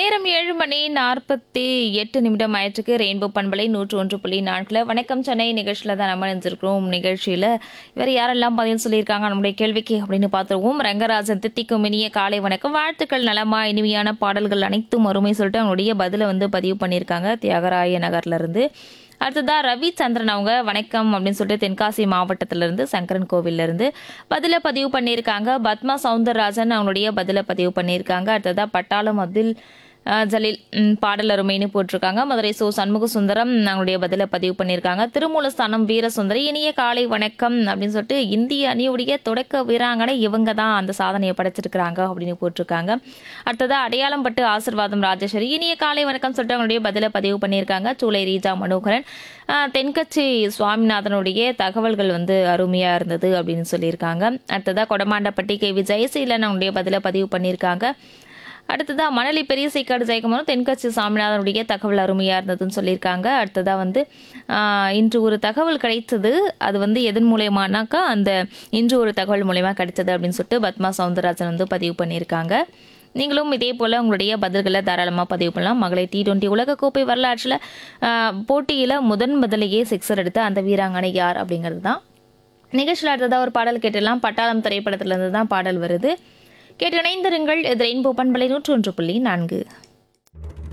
நேரம் ஏழு மணி நாற்பத்தி எட்டு நிமிடம் ஆயிற்றுக்கு ரெயின்போ பண்பலை நூற்று ஒன்று புள்ளி நான்கில் வணக்கம் சென்னை நிகழ்ச்சியில் தான் நம்ம நினைஞ்சிருக்கிறோம் நிகழ்ச்சியில் இவர் யாரெல்லாம் பதில் சொல்லியிருக்காங்க நம்முடைய கேள்விக்கு அப்படின்னு பார்த்துருவோம் ரங்கராஜன் தித்திக்கும் இனிய காலை வணக்கம் வாழ்த்துக்கள் நலமா இனிமையான பாடல்கள் அனைத்தும் அருமை சொல்லிட்டு அவங்களுடைய பதிலை வந்து பதிவு பண்ணியிருக்காங்க தியாகராய நகர்ல இருந்து அடுத்ததா ரவிச்சந்திரன் அவங்க வணக்கம் அப்படின்னு சொல்லிட்டு தென்காசி மாவட்டத்திலிருந்து சங்கரன் கோவில்ல இருந்து பதில பதிவு பண்ணியிருக்காங்க பத்மா சவுந்தரராஜன் அவங்களுடைய பதில பதிவு பண்ணியிருக்காங்க அடுத்ததா பட்டாளம் அப்துல் அஹ், ஜலீல் ம், பாடல் அருமைன்னு போட்டிருக்காங்க மதுரை சோ சண்முக சுந்தரம் அவங்களுடைய பதில பதிவு பண்ணியிருக்காங்க திருமூலஸ்தானம் வீரசுந்தரி இனிய காலை வணக்கம் அப்படின்னு சொல்லிட்டு இந்திய அணியுடைய தொடக்க வீராங்கனை இவங்க தான் அந்த சாதனையை படைச்சிருக்கிறாங்க அப்படின்னு போட்டிருக்காங்க அடுத்ததா அடையாளம் பட்டு ஆசிர்வாதம் ராஜேஸ்வரி இனிய காலை வணக்கம் சொல்லிட்டு அவங்களுடைய பதில பதிவு பண்ணியிருக்காங்க சூளை ரீஜா மனோகரன் ஆஹ், தென்கட்சி சுவாமிநாதனுடைய தகவல்கள் வந்து அருமையா இருந்தது அப்படின்னு சொல்லியிருக்காங்க அடுத்ததா கொடமாண்டப்பட்டி கே வி ஜெயசீலன் அவங்களுடைய பதில பதிவு பண்ணியிருக்காங்க அடுத்ததா மணலி பெரிய சைக்காடு ஜெயக்குமாரும் தென்கட்சி சாமிநாதனுடைய தகவல் அருமையா இருந்ததுன்னு சொல்லியிருக்காங்க அடுத்ததா வந்து ஆஹ், இன்று ஒரு தகவல் கிடைத்தது அது வந்து எதன் மூலயமானாக்கா அந்த இன்று ஒரு தகவல் மூலயமா கிடைத்தது அப்படின்னு சொல்லிட்டு பத்மா சவுந்தரராஜன் வந்து பதிவு பண்ணியிருக்காங்க நீங்களும் இதே போல் உங்களுடைய பதில்களை தாராளமாக பதிவு பண்ணலாம் மகளிர் டி டுவெண்ட்டி உலகக்கோப்பை வரலாற்றில் போட்டியில் முதன் முதலையே சிக்ஸர் எடுத்த அந்த வீராங்கனை யார் அப்படிங்கிறது தான் நிகழ்ச்சியில் அடுத்ததாக ஒரு பாடல் கேட்டெல்லாம் பட்டாளம் திரைப்படத்திலிருந்து தான் பாடல் வருது கேட்டு இணைந்திருங்கள் இது ரெயின்போ பண்பலை நூற்று ஒன்று புள்ளி நான்கு